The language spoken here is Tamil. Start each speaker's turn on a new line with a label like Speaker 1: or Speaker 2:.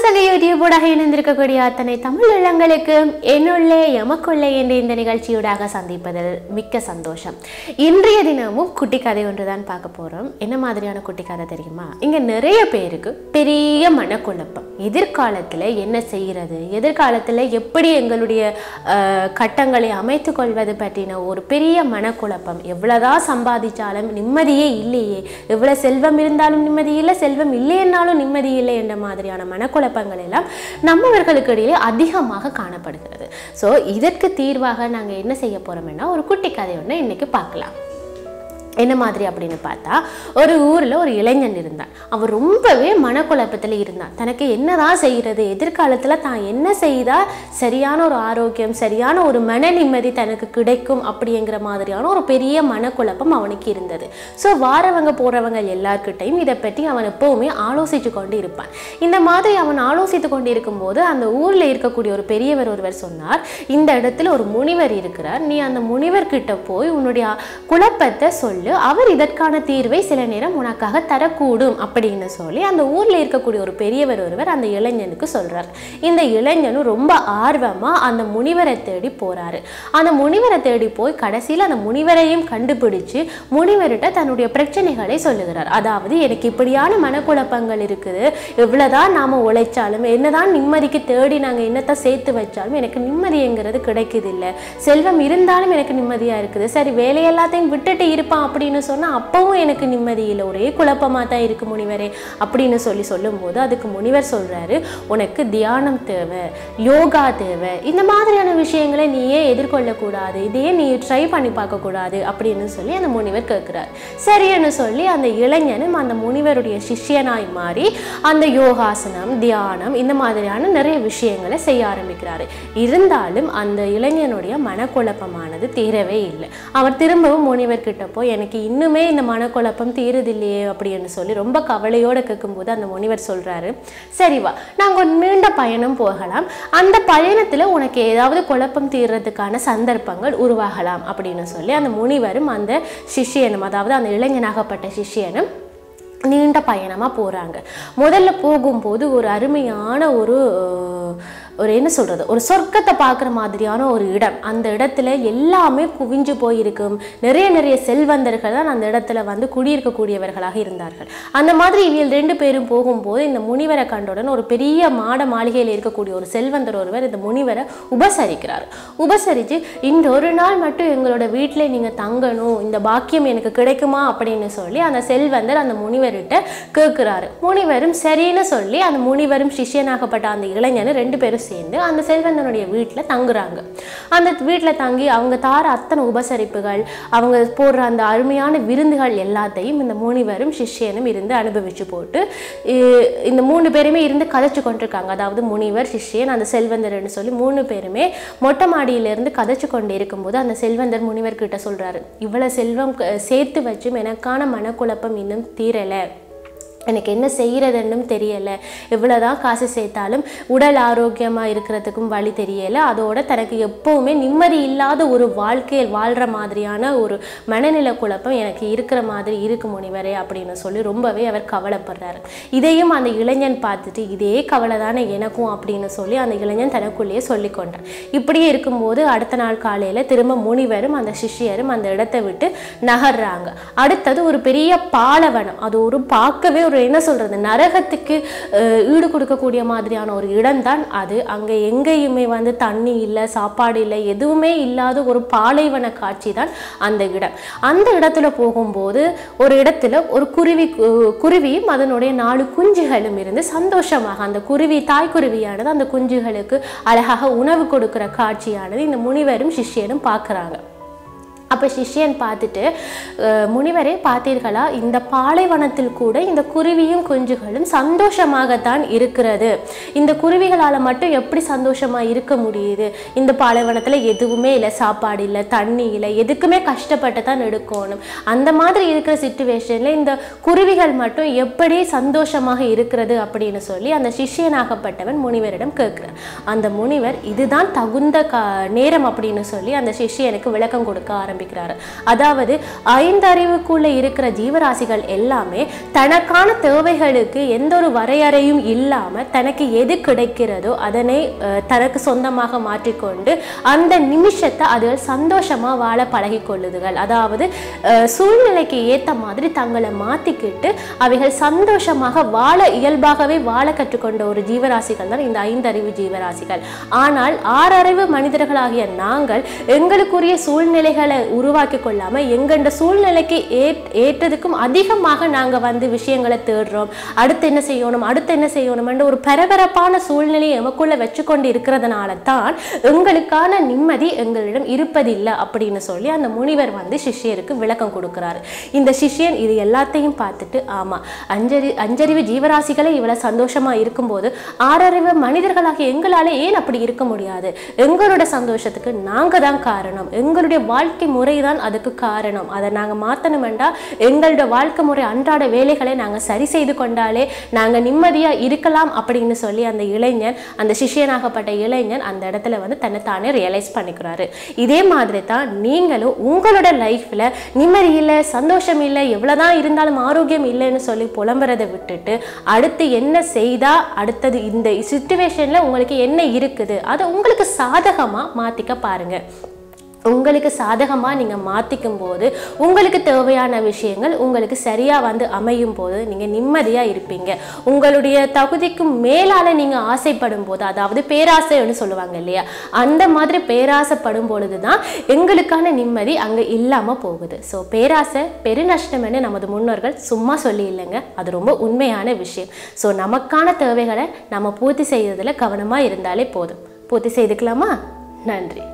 Speaker 1: சங்க யூடியூபோடாக இணைந்திருக்கக்கூடிய அத்தனை தமிழ் உள்ளங்களுக்கு என்னுள்ளே எமக்குள்ளே என்ற இந்த நிகழ்ச்சியூடாக சந்திப்பதில் மிக்க சந்தோஷம் இன்றைய தினமும் குட்டி கதை ஒன்று தான் பார்க்க போகிறோம் என்ன மாதிரியான குட்டி கதை தெரியுமா இங்கே நிறைய பேருக்கு பெரிய மனக்குழப்பம் எதிர்காலத்தில் என்ன செய்கிறது எதிர்காலத்தில் எப்படி எங்களுடைய அஹ், கட்டங்களை அமைத்து கொள்வது பற்றின ஒரு பெரிய மனக்குழப்பம் எவ்வளோதான் சம்பாதிச்சாலும் நிம்மதியே இல்லையே எவ்வளோ செல்வம் இருந்தாலும் நிம்மதி இல்லை செல்வம் இல்லைன்னாலும் நிம்மதி இல்லை என்ற மாதிரியான மனக்குழப்பங்கள் எல்லாம் நம்மவர்களுக்கு இடையிலே அதிகமாக காணப்படுகிறது ஸோ இதற்கு தீர்வாக நாங்கள் என்ன செய்ய போகிறோம்னா ஒரு குட்டி கதை ஒன்று இன்னைக்கு பார்க்கலாம் என்ன மாதிரி அப்படின்னு பார்த்தா ஒரு ஊரில் ஒரு இளைஞன் இருந்தான் அவன் ரொம்பவே மனக்குழப்பத்தில் இருந்தான் தனக்கு என்னதான் செய்கிறது எதிர்காலத்தில் தான் என்ன செய்தால் சரியான ஒரு ஆரோக்கியம் சரியான ஒரு மன நிம்மதி தனக்கு கிடைக்கும் அப்படிங்கிற மாதிரியான ஒரு பெரிய மனக்குழப்பம் அவனுக்கு இருந்தது ஸோ வாரவங்க போகிறவங்க எல்லார்கிட்டையும் இதை பற்றி அவன் எப்போவுமே ஆலோசித்து கொண்டு இருப்பான் இந்த மாதிரி அவன் ஆலோசித்து கொண்டு இருக்கும்போது அந்த ஊரில் இருக்கக்கூடிய ஒரு பெரியவர் ஒருவர் சொன்னார் இந்த இடத்துல ஒரு முனிவர் இருக்கிறார் நீ அந்த முனிவர்கிட்ட போய் உன்னுடைய குழப்பத்தை சொல்லு அவர் இதற்கான தீர்வை சில நேரம் உனக்காக தரக்கூடும் அப்படின்னு சொல்லி அந்த ஊரில் இருக்கக்கூடிய ஒரு பெரியவர் ஒருவர் அந்த இளைஞனுக்கு சொல்றார் இந்த இளைஞனும் ரொம்ப ஆர்வமா அந்த முனிவரை தேடி போறாரு அந்த முனிவரை தேடி போய் கடைசியில் அந்த முனிவரையும் கண்டுபிடிச்சு முனிவர்கிட்ட தன்னுடைய பிரச்சனைகளை சொல்லுகிறார் அதாவது எனக்கு இப்படியான மனக்குழப்பங்கள் இருக்குது எவ்வளவுதான் நாம உழைச்சாலும் என்னதான் நிம்மதிக்கு தேடி நாங்க என்னத்தை சேர்த்து வச்சாலும் எனக்கு நிம்மதிங்கிறது கிடைக்குது இல்ல செல்வம் இருந்தாலும் எனக்கு நிம்மதியா இருக்குது சரி வேலை எல்லாத்தையும் விட்டுட்டு இருப்பான் அப்படின்னு சொன்னா அப்பவும் எனக்கு நிம்மதி இல்லை ஒரே குழப்பமா தான் இருக்கு முனிவரே அப்படின்னு சொல்லி சொல்லும்போது அதுக்கு முனிவர் சொல்றாரு உனக்கு தியானம் தேவை யோகா தேவை இந்த மாதிரியான விஷயங்களை நீயே எதிர்கொள்ளக்கூடாது இதையே நீ ட்ரை பண்ணி பார்க்கக்கூடாது அப்படின்னு சொல்லி அந்த முனிவர் கேட்குறார் சரின்னு சொல்லி அந்த இளைஞனும் அந்த முனிவருடைய சிஷ்யனாய் மாறி அந்த யோகாசனம் தியானம் இந்த மாதிரியான நிறைய விஷயங்களை செய்ய ஆரம்பிக்கிறாரு இருந்தாலும் அந்த இளைஞனுடைய மனக்குழப்பமானது தீரவே இல்லை அவர் திரும்பவும் முனிவர் கிட்ட போய் எனக்கு இன்னுமே இந்த மனக்குழப்பம் தீருதில்லையே அப்படின்னு சொல்லி ரொம்ப கவலையோட கேட்கும்போது அந்த முனிவர் சொல்றாரு சரி வா நாங்கள் ஒரு நீண்ட பயணம் போகலாம் அந்த பயணத்துல உனக்கு ஏதாவது குழப்பம் தீர்றதுக்கான சந்தர்ப்பங்கள் உருவாகலாம் அப்படின்னு சொல்லி அந்த முனிவரும் அந்த சிஷ்யனும் அதாவது அந்த இளைஞனாகப்பட்ட சிஷ்யனும் நீண்ட பயணமாக போகிறாங்க முதல்ல போகும்போது ஒரு அருமையான ஒரு அஹ், ஒரு என்ன சொல்கிறது ஒரு சொர்க்கத்தை பார்க்குற மாதிரியான ஒரு இடம் அந்த இடத்துல எல்லாமே குவிஞ்சு போயிருக்கும் நிறைய நிறைய செல்வந்தர்கள் தான் அந்த இடத்துல வந்து குடியிருக்கக்கூடியவர்களாக இருந்தார்கள் அந்த மாதிரி இவர்கள் ரெண்டு பேரும் போகும்போது இந்த முனிவரை கண்டவுடன் ஒரு பெரிய மாட மாளிகையில் இருக்கக்கூடிய ஒரு செல்வந்தர் ஒருவர் இந்த முனிவரை உபசரிக்கிறார் உபசரித்து இன்று ஒரு நாள் மட்டும் எங்களோட வீட்டில் நீங்கள் தங்கணும் இந்த பாக்கியம் எனக்கு கிடைக்குமா அப்படின்னு சொல்லி அந்த செல்வந்தர் அந்த முனிவர்கிட்ட கேட்குறாரு முனிவரும் சரின்னு சொல்லி அந்த முனிவரும் சிஷ்யனாகப்பட்ட அந்த இளைஞனும் ரெண்டு பேரும் சேர்ந்து அந்த செல்வந்தனுடைய வீட்டில் தங்குறாங்க அந்த வீட்டில் தங்கி அவங்க தார அத்தனை உபசரிப்புகள் அவங்க போடுற அந்த அருமையான விருந்துகள் எல்லாத்தையும் இந்த முனிவரும் சிஷ்யனும் இருந்து அனுபவிச்சு போட்டு இ- இந்த மூணு பேருமே இருந்து கதைச்சு கொண்டிருக்காங்க அதாவது முனிவர் சிஷ்யன் அந்த செல்வந்தர்னு சொல்லி மூணு பேருமே மொட்டை மாடியிலிருந்து கதைச்சு கொண்டு இருக்கும்போது அந்த செல்வந்தர் முனிவர் கிட்ட சொல்றாரு இவ்வளவு செல்வம் க- சேர்த்து வச்சும் எனக்கான மனக்குழப்பம் இன்னும் தீரலை எனக்கு என்ன செய்கிறதுன்னும் தெரியலை எவ்வளோதான் காசு சேர்த்தாலும் உடல் ஆரோக்கியமாக இருக்கிறதுக்கும் வழி தெரியலை அதோட தனக்கு எப்போவுமே நிம்மதி இல்லாத ஒரு வாழ்க்கையில் வாழ்கிற மாதிரியான ஒரு மனநிலை குழப்பம் எனக்கு இருக்கிற மாதிரி இருக்கு முனிவரே அப்படின்னு சொல்லி ரொம்பவே அவர் கவலைப்படுறாரு இதையும் அந்த இளைஞன் பார்த்துட்டு இதே கவலை தானே எனக்கும் அப்படின்னு சொல்லி அந்த இளைஞன் தனக்குள்ளேயே சொல்லி கொண்டார் இப்படியே இருக்கும்போது அடுத்த நாள் காலையில் திரும்ப முனிவரும் அந்த சிஷ்யரும் அந்த இடத்தை விட்டு நகர்றாங்க அடுத்தது ஒரு பெரிய பாலவனம் அது ஒரு பார்க்கவே ஒரு என்ன சொல்றது நரகத்துக்கு அஹ், ஈடு கொடுக்கக்கூடிய மாதிரியான ஒரு இடம்தான் அது அங்கே எங்கேயுமே வந்து தண்ணி இல்லை சாப்பாடு இல்லை எதுவுமே இல்லாத ஒரு பாலைவன காட்சி தான் அந்த இடம் அந்த இடத்துல போகும்போது ஒரு இடத்துல ஒரு குருவி கு- குருவியும் அதனுடைய நாலு குஞ்சுகளும் இருந்து சந்தோஷமாக அந்த குருவி தாய் குருவியானது அந்த குஞ்சுகளுக்கு அழகாக உணவு கொடுக்கிற காட்சியானது இந்த முனிவரும் சிஷ்யனும் பார்க்குறாங்க அப்போ சிஷ்யன் பார்த்துட்டு அஹ், முனிவரே பார்த்தீர்களா இந்த பாலைவனத்தில் கூட இந்த குருவியும் குஞ்சுகளும் சந்தோஷமாகத்தான் இருக்கிறது இந்த குருவிகளால் மட்டும் எப்படி சந்தோஷமாக இருக்க முடியுது இந்த பாலைவனத்தில் எதுவுமே இல்லை சாப்பாடு இல்லை தண்ணி இல்லை எதுக்குமே கஷ்டப்பட்டு தான் எடுக்கணும் அந்த மாதிரி இருக்கிற சுச்சுவேஷனில் இந்த குருவிகள் மட்டும் எப்படி சந்தோஷமாக இருக்கிறது அப்படின்னு சொல்லி அந்த சிஷ்யனாகப்பட்டவன் முனிவரிடம் கேட்குறார் அந்த முனிவர் இதுதான் தகுந்த கா நேரம் அப்படின்னு சொல்லி அந்த சிஷ்யனுக்கு விளக்கம் கொடுக்க ஆரம்பிக்கிறார் முடிக்கிறாரு அதாவது ஐந்தறிவுக்குள்ள இருக்கிற ஜீவராசிகள் எல்லாமே தனக்கான தேவைகளுக்கு எந்த ஒரு வரையறையும் இல்லாம தனக்கு எது கிடைக்கிறதோ அதனை அஹ், தனக்கு சொந்தமாக மாற்றிக்கொண்டு அந்த நிமிஷத்தை அதுகள் சந்தோஷமா வாழ பழகி கொள்ளுதுகள் அதாவது அஹ், சூழ்நிலைக்கு ஏத்த மாதிரி தங்களை மாத்திக்கிட்டு அவைகள் சந்தோஷமாக வாழ இயல்பாகவே வாழ கற்றுக்கொண்ட ஒரு ஜீவராசிகள் தான் இந்த ஐந்தறிவு ஜீவராசிகள் ஆனால் ஆறறிவு மனிதர்களாகிய நாங்கள் எங்களுக்குரிய சூழ்நிலைகளை உருவாக்கி கொள்ளாம எங்கண்ட சூழ்நிலைக்கு ஏற் ஏற்றதுக்கும் அதிகமாக நாங்க வந்து விஷயங்களை தேடுறோம் அடுத்து என்ன செய்யணும் அடுத்து என்ன செய்யணும்ன்ற ஒரு பரபரப்பான சூழ்நிலையை எமக்குள்ள வச்சுக்கொண்டு இருக்கிறதுனால தான் எங்களுக்கான நிம்மதி எங்களிடம் இருப்பதில்லை அப்படின்னு சொல்லி அந்த முனிவர் வந்து சிஷ்யருக்கு விளக்கம் கொடுக்கிறாரு இந்த சிஷ்யன் இது எல்லாத்தையும் பார்த்துட்டு ஆமா அஞ்சறி அஞ்சறிவு ஜீவராசிகளே இவ்வளவு சந்தோஷமா இருக்கும்போது ஆறறிவு மனிதர்களாகிய எங்களால ஏன் அப்படி இருக்க முடியாது எங்களோட சந்தோஷத்துக்கு நாங்க தான் காரணம் எங்களுடைய வாழ்க்கை முறை தான் அதுக்கு காரணம் அதை நாங்க மாத்தணுமெண்டா எங்களோட வாழ்க்கை முறை அன்றாட வேலைகளை நாங்க சரி செய்து கொண்டாலே நாங்க நிம்மதியா இருக்கலாம் அப்படின்னு சொல்லி அந்த இளைஞன் அந்த சிஷ்யனாகப்பட்ட இளைஞன் அந்த இடத்துல வந்து தன்னை தானே ரியலைஸ் பண்ணிக்கிறாரு இதே மாதிரி தான் நீங்களும் உங்களோட லைஃப்ல நிம்மதி இல்லை சந்தோஷம் இல்லை எவ்வளவுதான் இருந்தாலும் ஆரோக்கியம் இல்லைன்னு சொல்லி புலம்புறதை விட்டுட்டு அடுத்து என்ன செய்தா அடுத்தது இந்த சுச்சுவேஷன்ல உங்களுக்கு என்ன இருக்குது அதை உங்களுக்கு சாதகமா மாத்திக்க பாருங்க உங்களுக்கு சாதகமாக நீங்கள் மாற்றிக்கும் போது உங்களுக்கு தேவையான விஷயங்கள் உங்களுக்கு சரியாக வந்து அமையும் போது நீங்கள் நிம்மதியாக இருப்பீங்க உங்களுடைய தகுதிக்கு மேலால் நீங்கள் ஆசைப்படும் போது அதாவது பேராசைன்னு சொல்லுவாங்க இல்லையா அந்த மாதிரி பேராசைப்படும் பொழுது தான் எங்களுக்கான நிம்மதி அங்கே இல்லாமல் போகுது ஸோ பேராசை பெருநஷ்டம்னு நமது முன்னோர்கள் சும்மா சொல்லி இல்லைங்க அது ரொம்ப உண்மையான விஷயம் ஸோ நமக்கான தேவைகளை நம்ம பூர்த்தி செய்யறதுல கவனமாக இருந்தாலே போதும் பூர்த்தி செய்துக்கலாமா நன்றி